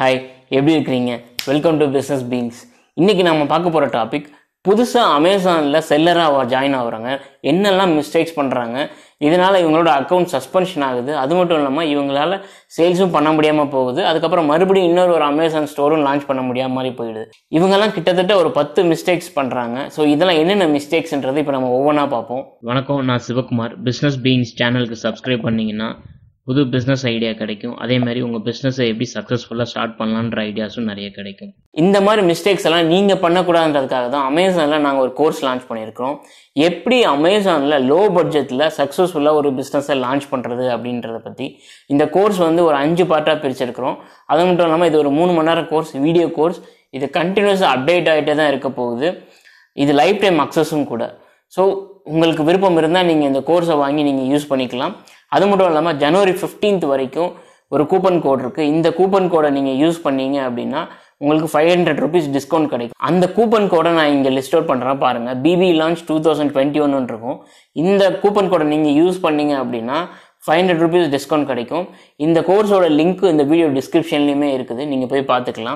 hi எப்படி இருக்கிறீங்க welcome to business beings இன்னைக்கு நம்ம பார்க்க போகிற டாபிக் புதுசாக அமேசானில் செல்லராக ஜாயின் ஆகுறாங்க என்னெல்லாம் மிஸ்டேக்ஸ் பண்ணுறாங்க இதனால் இவங்களோட அக்கௌண்ட் சஸ்பென்ஷன் ஆகுது அது மட்டும் இல்லாமல் இவங்களால சேல்ஸும் பண்ண முடியாமல் போகுது அதுக்கப்புறம் மறுபடியும் இன்னொரு ஒரு அமேசான் ஸ்டோரும் லான்ச் பண்ண முடியாம மாதிரி போயிடுது இவங்கெல்லாம் கிட்டத்தட்ட ஒரு பத்து மிஸ்டேக்ஸ் பண்ணுறாங்க ஸோ இதெல்லாம் என்னென்ன மிஸ்டேக்ஸ்ன்றது இப்போ நம்ம ஒவ்வொன்றா பார்ப்போம் வணக்கம் நான் சிவகுமார் பிஸ்னஸ் பீன்ஸ் சேனலுக்கு சப்ஸ்கிரைப் பண்ணீங்கன்னா புது பிஸ்னஸ் ஐடியா கிடைக்கும் அதே மாதிரி உங்கள் பிஸ்னஸை எப்படி சக்ஸஸ்ஃபுல்லாக ஸ்டார்ட் பண்ணலான்ற ஐடியாஸும் நிறைய கிடைக்கும் இந்த மாதிரி மிஸ்டேக்ஸ் எல்லாம் நீங்கள் பண்ணக்கூடாதுன்றதுக்காக தான் அமேசானில் நாங்கள் ஒரு கோர்ஸ் லான்ச் பண்ணியிருக்கிறோம் எப்படி அமேசானில் லோ பட்ஜெட்டில் சக்ஸஸ்ஃபுல்லாக ஒரு பிஸ்னஸை லான்ச் பண்ணுறது அப்படின்றத பற்றி இந்த கோர்ஸ் வந்து ஒரு அஞ்சு பார்ட்டாக பிரிச்சிருக்கிறோம் அது மட்டும் இல்லாமல் இது ஒரு மூணு மணி நேரம் கோர்ஸ் வீடியோ கோர்ஸ் இது கண்டினியூஸாக அப்டேட் ஆகிட்டே தான் இருக்க போகுது இது லைஃப் டைம் அக்சஸும் கூட ஸோ உங்களுக்கு விருப்பம் இருந்தால் நீங்கள் இந்த கோர்ஸை வாங்கி நீங்கள் யூஸ் பண்ணிக்கலாம் அது மட்டும் இல்லாமல் ஜனவரி 15th வரைக்கும் ஒரு கூப்பன் கோட் இருக்குது இந்த கூப்பன் கோடை நீங்கள் யூஸ் பண்ணீங்க அப்படின்னா உங்களுக்கு ஃபைவ் ஹண்ட்ரட் ருபீஸ் டிஸ்கவுண்ட் கிடைக்கும் அந்த கூப்பன் கோடை நான் இங்கே லிஸ்ட் அவுட் பண்ணுறேன் பாருங்கள் BB launch two thousand twenty ஒன்னு இருக்கும் இந்த கூப்பன் கோடை நீங்கள் யூஸ் பண்ணீங்க அப்படின்னா ஃபைவ் ஹண்ட்ரட் ருபீஸ் டிஸ்கவுண்ட் கிடைக்கும் இந்த கோர்ஸோட லிங்க் இந்த வீடியோ டிஸ்கிரிப்ஷன்லையுமே இருக்குது நீங்கள் போய் பார்த்துக்கலாம்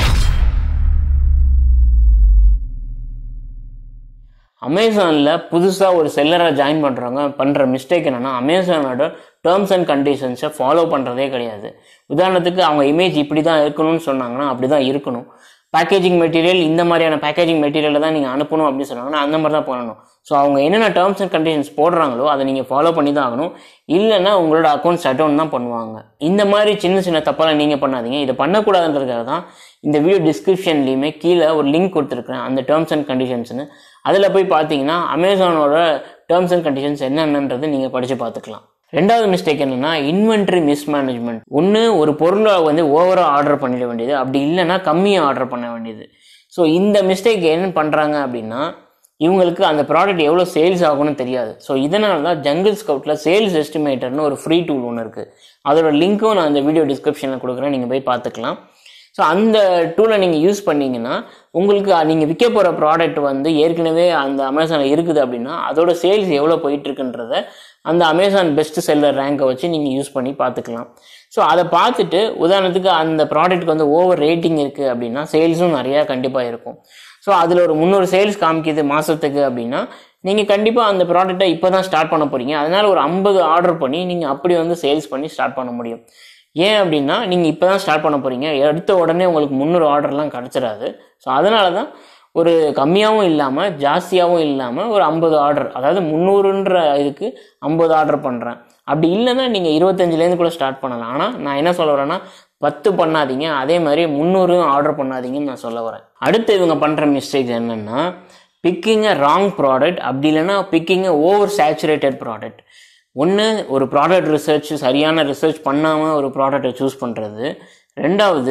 அமேசானில் புதுசாக ஒரு செல்லரை ஜாயின் பண்ணுறவங்க பண்ணுற மிஸ்டேக் என்னென்னா அமேசானோட டேர்ம்ஸ் அண்ட் கண்டிஷன்ஸை ஃபாலோ பண்ணுறதே கிடையாது உதாரணத்துக்கு அவங்க இமேஜ் இப்படி தான் இருக்கணும்னு சொன்னாங்கன்னா அப்படி தான் இருக்கணும் பேக்கேஜிங் மெட்டீரியல் இந்த மாதிரியான பேக்கேஜிங் மெட்டீரியலை தான் நீங்கள் அனுப்பணும் அப்படின்னு சொன்னாங்கன்னா அந்த மாதிரி தான் பண்ணணும் ஸோ அவங்க என்னென்ன டேர்ம்ஸ் அண்ட் கண்டிஷன்ஸ் போடுறாங்களோ அதை நீங்கள் ஃபாலோ பண்ணி தான் ஆகணும் இல்லைன்னா உங்களோட அக்கௌண்ட் ஷட் டவுன் தான் பண்ணுவாங்க இந்த மாதிரி சின்ன சின்ன தப்பெல்லாம் நீங்கள் பண்ணாதீங்க இதை பண்ணக்கூடாதுன்றதுக்காக தான் இந்த வீடியோ டிஸ்கிரிப்ஷன்லேயுமே கீழே ஒரு லிங்க் கொடுத்துருக்குறேன் அந்த டேர்ம்ஸ் அண்ட் கண்டிஷன்ஸ்னு அதில் போய் பார்த்தீங்கன்னா அமேசானோட டேர்ம்ஸ் அண்ட் கண்டிஷன்ஸ் என்னென்னன்றது நீங்கள் படித்து பார்த்துக்கலாம் ரெண்டாவது மிஸ்டேக் என்னன்னா இன்வென்ட்ரி மிஸ்மேனேஜ்மெண்ட் ஒன்று ஒரு பொருளை வந்து ஓவராக ஆர்டர் பண்ணிட வேண்டியது அப்படி இல்லைன்னா கம்மியாக ஆர்டர் பண்ண வேண்டியது ஸோ இந்த மிஸ்டேக் என்ன பண்ணுறாங்க அப்படின்னா இவங்களுக்கு அந்த ப்ராடக்ட் எவ்வளோ சேல்ஸ் ஆகும்னு தெரியாது ஸோ இதனால தான் ஜங்கிள் ஸ்கவுட்டில் சேல்ஸ் எஸ்டிமேட்டர்னு ஒரு ஃப்ரீ டூல் ஒன்று இருக்குது அதோட லிங்க்கும் நான் அந்த வீடியோ டிஸ்கிரிப்ஷனில் கொடுக்குறேன் நீங்கள் போய் பார்த்துக்கலாம் ஸோ அந்த டூலை நீங்கள் யூஸ் பண்ணீங்கன்னா உங்களுக்கு நீங்கள் விற்க போகிற ப்ராடக்ட் வந்து ஏற்கனவே அந்த அமேசானில் இருக்குது அப்படின்னா அதோட சேல்ஸ் எவ்வளோ போயிட்டுருக்குன்றத அந்த அமேசான் பெஸ்ட் செல்லர் ரேங்கை வச்சு நீங்கள் யூஸ் பண்ணி பார்த்துக்கலாம் ஸோ அதை பார்த்துட்டு உதாரணத்துக்கு அந்த ப்ராடக்ட்டுக்கு வந்து ஓவர் ரேட்டிங் இருக்குது அப்படின்னா சேல்ஸும் நிறையா கண்டிப்பாக இருக்கும் ஸோ அதில் ஒரு முந்நூறு சேல்ஸ் காமிக்குது மாதத்துக்கு அப்படின்னா நீங்கள் கண்டிப்பாக அந்த ப்ராடக்ட்டை இப்போ தான் ஸ்டார்ட் பண்ண போகிறீங்க அதனால் ஒரு ஐம்பது ஆர்டர் பண்ணி நீங்கள் அப்படி வந்து சேல்ஸ் பண்ணி ஸ்டார்ட் பண்ண முடியும் ஏன் அப்படின்னா நீங்கள் இப்போ தான் ஸ்டார்ட் பண்ண போகிறீங்க எடுத்த உடனே உங்களுக்கு முந்நூறு ஆர்டர்லாம் கிடச்சிடாது ஸோ அதனால தான் ஒரு கம்மியாகவும் இல்லாமல் ஜாஸ்தியாகவும் இல்லாமல் ஒரு ஐம்பது ஆர்டர் அதாவது முந்நூறுன்ற இதுக்கு ஐம்பது ஆர்டர் பண்ணுறேன் அப்படி இல்லைன்னா நீங்கள் இருபத்தஞ்சிலேருந்து கூட ஸ்டார்ட் பண்ணலாம் ஆனால் நான் என்ன சொல்ல வரேன்னா பத்து பண்ணாதீங்க அதே மாதிரி முந்நூறு ஆர்டர் பண்ணாதீங்கன்னு நான் சொல்ல வரேன் அடுத்து இவங்க பண்ணுற மிஸ்டேக் என்னென்னா பிக்கிங் அ ராங் ப்ராடக்ட் அப்படி இல்லைன்னா picking a over saturated product ஒன்று ஒரு ப்ராடக்ட் ரிசர்ச் சரியான ரிசர்ச் பண்ணாமல் ஒரு ப்ராடக்டை சூஸ் பண்ணுறது ரெண்டாவது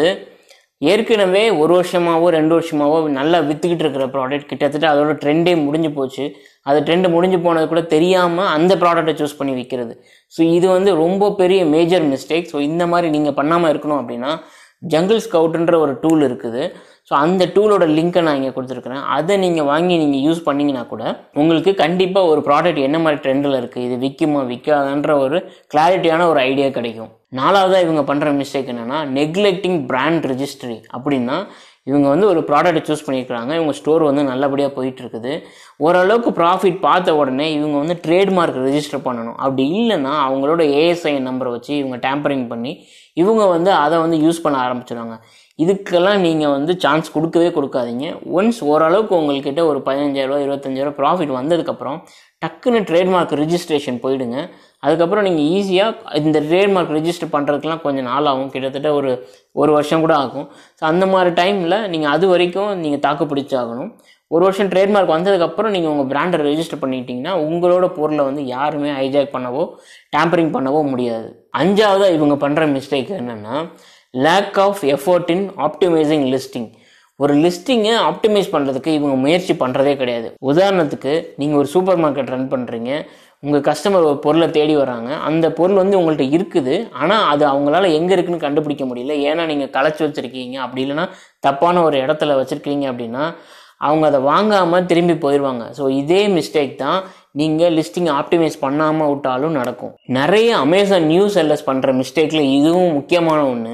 ஏற்கனவே ஒரு வருஷமாவோ ரெண்டு வருஷமாவோ நல்லா விற்றுக்கிட்டு இருக்கிற ப்ராடக்ட் கிட்டத்தட்ட அதோட ட்ரெண்டே முடிஞ்சு போச்சு அது ட்ரெண்டு முடிஞ்சு போனது கூட தெரியாமல் அந்த ப்ராடக்ட்டை சூஸ் பண்ணி விற்கிறது ஸோ இது வந்து ரொம்ப பெரிய மேஜர் மிஸ்டேக் ஸோ இந்த மாதிரி நீங்கள் பண்ணாமல் இருக்கணும் அப்படின்னா ஜங்கிள் ஸ்கவுட்ன்ற ஒரு டூல் இருக்குது ஸோ அந்த டூலோட லிங்க்கை நான் இங்கே கொடுத்துருக்குறேன் அதை நீங்கள் வாங்கி நீங்கள் யூஸ் பண்ணிங்கன்னா கூட உங்களுக்கு கண்டிப்பாக ஒரு ப்ராடக்ட் என்ன மாதிரி ட்ரெண்டில் இருக்குது இது விற்குமா விற்காதன்ற ஒரு கிளாரிட்டியான ஒரு ஐடியா கிடைக்கும் நாலாவதாக இவங்க பண்ணுற மிஸ்டேக் என்னென்னா நெக்லெக்டிங் பிராண்ட் ரெஜிஸ்ட்ரி அப்படின்னா இவங்க வந்து ஒரு ப்ராடக்ட்டை சூஸ் பண்ணியிருக்கிறாங்க இவங்க ஸ்டோர் வந்து நல்லபடியாக போயிட்டு இருக்குது ஓரளவுக்கு ப்ராஃபிட் பார்த்த உடனே இவங்க வந்து ட்ரேட்மார்க் ரெஜிஸ்டர் பண்ணணும் அப்படி இல்லைன்னா அவங்களோட ஏஎஸ்ஐ நம்பரை வச்சு இவங்க டேம்பரிங் பண்ணி இவங்க வந்து அதை வந்து யூஸ் பண்ண ஆரம்பிச்சிடுவாங்க இதுக்கெல்லாம் நீங்கள் வந்து சான்ஸ் கொடுக்கவே கொடுக்காதீங்க ஒன்ஸ் ஓரளவுக்கு உங்கள்கிட்ட ஒரு பதினஞ்சாயிரரூவா இருபத்தஞ்சாயிரம் ப்ராஃபிட் வந்ததுக்கப்புறம் டக்குன்னு ட்ரேட்மார்க் ரிஜிஸ்ட்ரேஷன் போயிடுங்க அதுக்கப்புறம் நீங்கள் ஈஸியாக இந்த ட்ரேட்மார்க் ரிஜிஸ்டர் பண்ணுறதுக்குலாம் கொஞ்சம் நாள் ஆகும் கிட்டத்தட்ட ஒரு ஒரு வருஷம் கூட ஆகும் ஸோ அந்த மாதிரி டைமில் நீங்கள் அது வரைக்கும் நீங்கள் தாக்கு பிடிச்சாகணும் ஒரு வருஷம் ட்ரேட்மார்க் வந்ததுக்கப்புறம் நீங்கள் உங்கள் பிராண்டை ரெஜிஸ்டர் பண்ணிட்டீங்கன்னா உங்களோட பொருளை வந்து யாருமே ஹைஜாக் பண்ணவோ டேம்பரிங் பண்ணவோ முடியாது அஞ்சாவதாக இவங்க பண்ணுற மிஸ்டேக் என்னென்னா lack of effort in optimising listing ஒரு லிஸ்டிங்கை ஆப்டிமைஸ் பண்ணுறதுக்கு இவங்க முயற்சி பண்ணுறதே கிடையாது உதாரணத்துக்கு நீங்கள் ஒரு சூப்பர் மார்க்கெட் ரன் பண்ணுறீங்க உங்கள் கஸ்டமர் ஒரு பொருளை தேடி வராங்க அந்த பொருள் வந்து உங்கள்கிட்ட இருக்குது ஆனால் அது அவங்களால எங்கே இருக்குன்னு கண்டுபிடிக்க முடியல ஏன்னா நீங்கள் களைச்சி வச்சுருக்கீங்க அப்படி இல்லைன்னா தப்பான ஒரு இடத்துல வச்சுருக்கீங்க அப்படின்னா அவங்க அதை வாங்காமல் திரும்பி போயிடுவாங்க ஸோ இதே மிஸ்டேக் தான் நீங்கள் லிஸ்டிங் ஆப்டிமைஸ் பண்ணாமல் விட்டாலும் நடக்கும் நிறைய அமேசான் நியூஸ் செல்லர்ஸ் பண்ணுற மிஸ்டேக்கில் இதுவும் முக்கியமான ஒன்று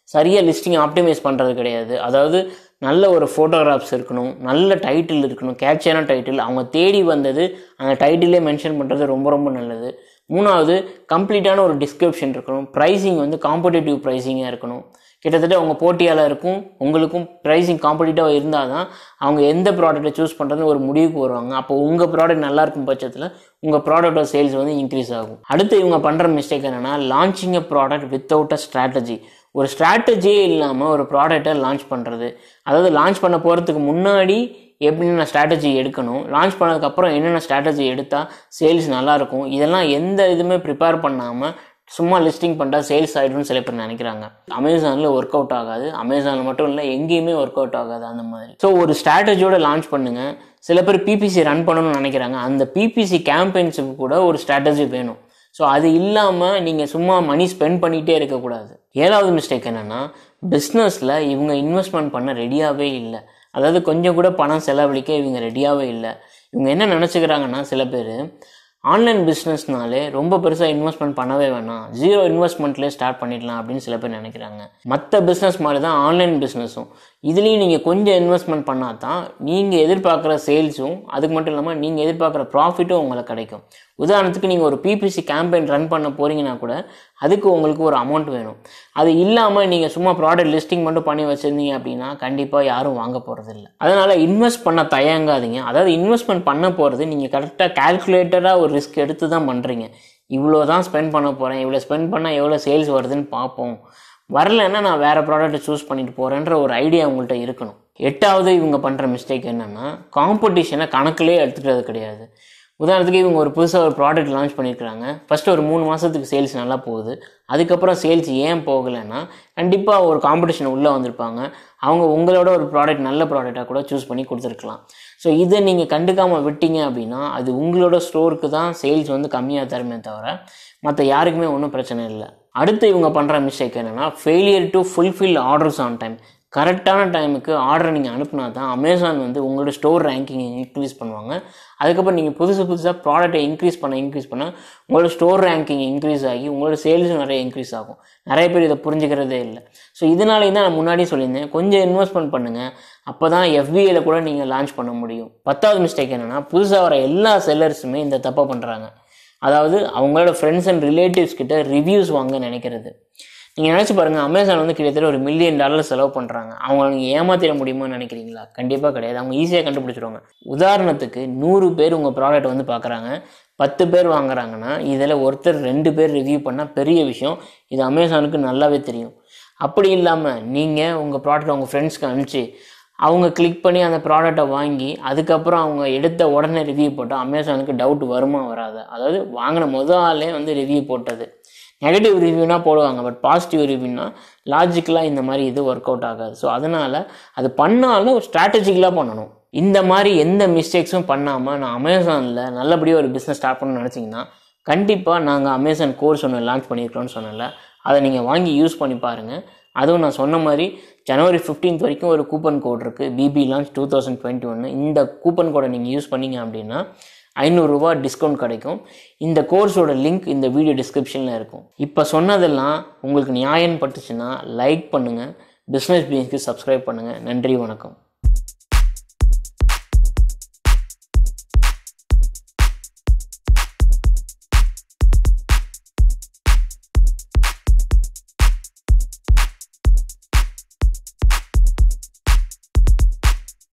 சரியாக லிஸ்டிங் ஆப்டிமைஸ் பண்ணுறது கிடையாது அதாவது நல்ல ஒரு ஃபோட்டோகிராஃப்ஸ் இருக்கணும் நல்ல டைட்டில் இருக்கணும் கேட்சியான டைட்டில் அவங்க தேடி வந்தது அந்த டைட்டிலே மென்ஷன் பண்ணுறது ரொம்ப ரொம்ப நல்லது மூணாவது கம்ப்ளீட்டான ஒரு டிஸ்கிரிப்ஷன் இருக்கணும் ப்ரைஸிங் வந்து காம்படிட்டிவ் ப்ரைஸிங்காக இருக்கணும் கிட்டத்தட்ட அவங்க போட்டியாளருக்கும் உங்களுக்கும் ப்ரைஸிங் காம்படிட்டிவாக இருந்தால் தான் அவங்க எந்த ப்ராடக்ட்டை சூஸ் பண்ணுறதுன்னு ஒரு முடிவுக்கு வருவாங்க அப்போ உங்கள் ப்ராடக்ட் நல்லா இருக்கும் பட்சத்தில் உங்கள் ப்ராடக்டோட சேல்ஸ் வந்து இன்க்ரீஸ் ஆகும் அடுத்து இவங்க பண்ணுற மிஸ்டேக் என்னென்னா launching a product without a strategy ஒரு ஸ்ட்ராட்டஜியே இல்லாமல் ஒரு ப்ராடக்டை லான்ச் பண்ணுறது அதாவது லான்ச் பண்ண போகிறதுக்கு முன்னாடி எப்படின்னா ஸ்ட்ராட்டஜி எடுக்கணும் லான்ச் பண்ணதுக்கப்புறம் என்னென்ன ஸ்ட்ராட்டஜி எடுத்தால் சேல்ஸ் நல்லாயிருக்கும் இதெல்லாம் எந்த இதுவுமே ப்ரிப்பேர் பண்ணாமல் சும்மா லிஸ்டிங் பண்ணிட்டா சேல்ஸ் ஆகிடும்னு சில பேர் நினைக்கிறாங்க அமேசானில் ஒர்க் அவுட் ஆகாது அமேசானில் மட்டும் இல்லை எங்கேயுமே ஒர்க் அவுட் ஆகாது அந்த மாதிரி ஸோ ஒரு ஸ்ட்ராட்டஜியோட லான்ச் பண்ணுங்கள் சில பேர் பிபிசி ரன் பண்ணணும்னு நினைக்கிறாங்க அந்த பிபிசி கேம்பெயின்ஸுக்கு கூட ஒரு ஸ்ட்ராட்டஜி வேணும் ஸோ அது இல்லாமல் நீங்கள் சும்மா மணி ஸ்பெண்ட் பண்ணிகிட்டே இருக்கக்கூடாது ஏழாவது மிஸ்டேக் என்னென்னா பிஸ்னஸில் இவங்க இன்வெஸ்ட்மெண்ட் பண்ண ரெடியாகவே இல்லை அதாவது கொஞ்சம் கூட பணம் செலவழிக்க இவங்க ரெடியாகவே இல்லை இவங்க என்ன நினச்சிக்கிறாங்கன்னா சில பேர் ஆன்லைன் பிஸ்னஸ்னாலே ரொம்ப பெருசாக இன்வெஸ்ட்மெண்ட் பண்ணவே வேணாம் ஜீரோ இன்வெஸ்ட்மெண்ட்லேயே ஸ்டார்ட் பண்ணிடலாம் அப்படின்னு சில பேர் நினைக்கிறாங்க மற்ற பிஸ்னஸ் மாதிரி தான் ஆன்லைன் பிஸ்னஸும் இதுலேயும் நீங்கள் கொஞ்சம் இன்வெஸ்ட்மெண்ட் பண்ணால் தான் நீங்கள் எதிர்பார்க்குற சேல்ஸும் அதுக்கு மட்டும் இல்லாமல் நீங்கள் எதிர்பார்க்குற ப்ராஃபிட்டும் உங்களுக்கு கிடைக்கும் உதாரணத்துக்கு நீங்கள் ஒரு பிபிசி கேம்பெயின் ரன் பண்ண போகிறீங்கன்னா கூட அதுக்கு உங்களுக்கு ஒரு அமௌண்ட் வேணும் அது இல்லாமல் நீங்கள் சும்மா ப்ராடக்ட் லிஸ்டிங் மட்டும் பண்ணி வச்சுருந்தீங்க அப்படின்னா கண்டிப்பாக யாரும் வாங்க போகிறது இல்லை அதனால் இன்வெஸ்ட் பண்ண தயங்காதீங்க அதாவது இன்வெஸ்ட்மெண்ட் பண்ண போகிறது நீங்கள் கரெக்டாக கால்குலேட்டராக ஒரு ரிஸ்க் எடுத்து தான் பண்ணுறீங்க இவ்வளோ தான் ஸ்பெண்ட் பண்ண போகிறேன் இவ்வளோ ஸ்பெண்ட் பண்ணால் எவ்வளோ சேல்ஸ் வருதுன்னு பார்ப்போம் வரலைன்னா நான் வேறு ப்ராடக்ட்டை சூஸ் பண்ணிட்டு போகிறேன்ற ஒரு ஐடியா உங்கள்கிட்ட இருக்கணும் எட்டாவது இவங்க பண்ணுற மிஸ்டேக் என்னென்னா காம்படிஷனை கணக்கிலே எடுத்துக்கிறது கிடையாது உதாரணத்துக்கு இவங்க ஒரு புதுசாக ஒரு ப்ராடக்ட் லான்ச் பண்ணியிருக்கிறாங்க ஃபஸ்ட்டு ஒரு மூணு மாதத்துக்கு சேல்ஸ் நல்லா போகுது அதுக்கப்புறம் சேல்ஸ் ஏன் போகலைன்னா கண்டிப்பாக ஒரு காம்படிஷன் உள்ளே வந்திருப்பாங்க அவங்க உங்களோட ஒரு ப்ராடக்ட் நல்ல ப்ராடக்டாக கூட சூஸ் பண்ணி கொடுத்துருக்கலாம் ஸோ இதை நீங்கள் கண்டுக்காமல் விட்டீங்க அப்படின்னா அது உங்களோட ஸ்டோருக்கு தான் சேல்ஸ் வந்து கம்மியாக தருமே தவிர மற்ற யாருக்குமே ஒன்றும் பிரச்சனை இல்லை அடுத்து இவங்க பண்ணுற மிஸ்டேக் என்னென்னா failure to fulfil orders on time கரெக்டான டைமுக்கு ஆர்டர் நீங்கள் அனுப்புனா தான் அமேசான் வந்து உங்களோட ஸ்டோர் ரேங்கிங் இன்க்ரீஸ் பண்ணுவாங்க அதுக்கப்புறம் நீங்கள் புதுசு புதுசாக ப்ராடக்ட்டை இன்க்ரீஸ் பண்ண இன்க்ரீஸ் பண்ண உங்களோட ஸ்டோர் ரேங்கிங் இன்க்ரீஸ் ஆகி உங்களோட சேல்ஸும் நிறைய இன்க்ரீஸ் ஆகும் நிறைய பேர் இதை புரிஞ்சுக்கிறதே இல்லை ஸோ இதனாலேயும் தான் நான் முன்னாடியே சொல்லியிருந்தேன் கொஞ்சம் இன்வெஸ்ட்மெண்ட் பண்ணுங்கள் அப்போ தான் எஃபிஐயில் கூட நீங்கள் லான்ச் பண்ண முடியும் பத்தாவது மிஸ்டேக் என்னென்னா புதுசாக வர எல்லா செல்லர்ஸுமே இந்த தப்பை பண்ணுறாங்க அதாவது அவங்களோட ஃப்ரெண்ட்ஸ் அண்ட் ரிலேட்டிவ்ஸ் கிட்ட ரிவ்யூஸ் வாங்க நினைக்கிறது நீங்கள் நினச்சி பாருங்கள் அமேசான் வந்து கிட்டத்தட்ட ஒரு மில்லியன் டாலர் செலவு பண்ணுறாங்க அவங்கள நீங்கள் ஏமாத்திட முடியுமான்னு நினைக்கிறீங்களா கண்டிப்பாக கிடையாது அவங்க ஈஸியாக கண்டுபிடிச்சிருவாங்க உதாரணத்துக்கு நூறு பேர் உங்கள் ப்ராடக்ட் வந்து பார்க்குறாங்க பத்து பேர் வாங்குறாங்கன்னா இதில் ஒருத்தர் ரெண்டு பேர் ரிவ்யூ பண்ணால் பெரிய விஷயம் இது அமேசானுக்கு நல்லாவே தெரியும் அப்படி இல்லாமல் நீங்கள் உங்கள் ப்ராடக்ட் உங்கள் ஃப்ரெண்ட்ஸ்க்கு அனுப்பிச்சு அவங்க கிளிக் பண்ணி அந்த ப்ராடக்டை வாங்கி அதுக்கப்புறம் அவங்க எடுத்த உடனே ரிவ்யூ போட்டால் அமேசானுக்கு டவுட் வருமா வராது அதாவது வாங்கின முதல் ஆளே வந்து ரிவ்யூ போட்டது நெகட்டிவ் ரிவ்யூனா போடுவாங்க பட் பாசிட்டிவ் ரிவ்யூனா லாஜிக்கலாக இந்த மாதிரி இது ஒர்க் அவுட் ஆகாது ஸோ அதனால் அது பண்ணாலும் ஸ்ட்ராட்டஜிக்கலாக பண்ணணும் இந்த மாதிரி எந்த மிஸ்டேக்ஸும் பண்ணாமல் நான் அமேசானில் நல்லபடியாக ஒரு பிஸ்னஸ் ஸ்டார்ட் பண்ணணும்னு நினச்சிங்கன்னா கண்டிப்பாக நாங்கள் அமேசான் கோர்ஸ் ஒன்று லான்ச் பண்ணியிருக்கிறோன்னு சொன்னல அதை நீங்கள் வாங்கி யூஸ் பண்ணி பாருங்கள் அதுவும் நான் சொன்ன மாதிரி ஜனவரி ஃபிஃப்டீன்த் வரைக்கும் ஒரு கூப்பன் கோட் இருக்குது BB launch two thousand twenty ஒன்று இந்த கூப்பன் கோடை நீங்கள் யூஸ் பண்ணீங்க அப்படின்னா ஐநூறுரூவா டிஸ்கவுண்ட் கிடைக்கும் இந்த கோர்ஸோட லிங்க் இந்த வீடியோ டிஸ்கிரிப்ஷனில் இருக்கும் இப்போ சொன்னதெல்லாம் உங்களுக்கு நியாயம் பட்டுச்சுன்னா லைக் பண்ணுங்கள் பிஸ்னஸ் பீன்ஸ்க்கு சப்ஸ்கிரைப் பண்ணுங்கள் நன்றி வணக்கம்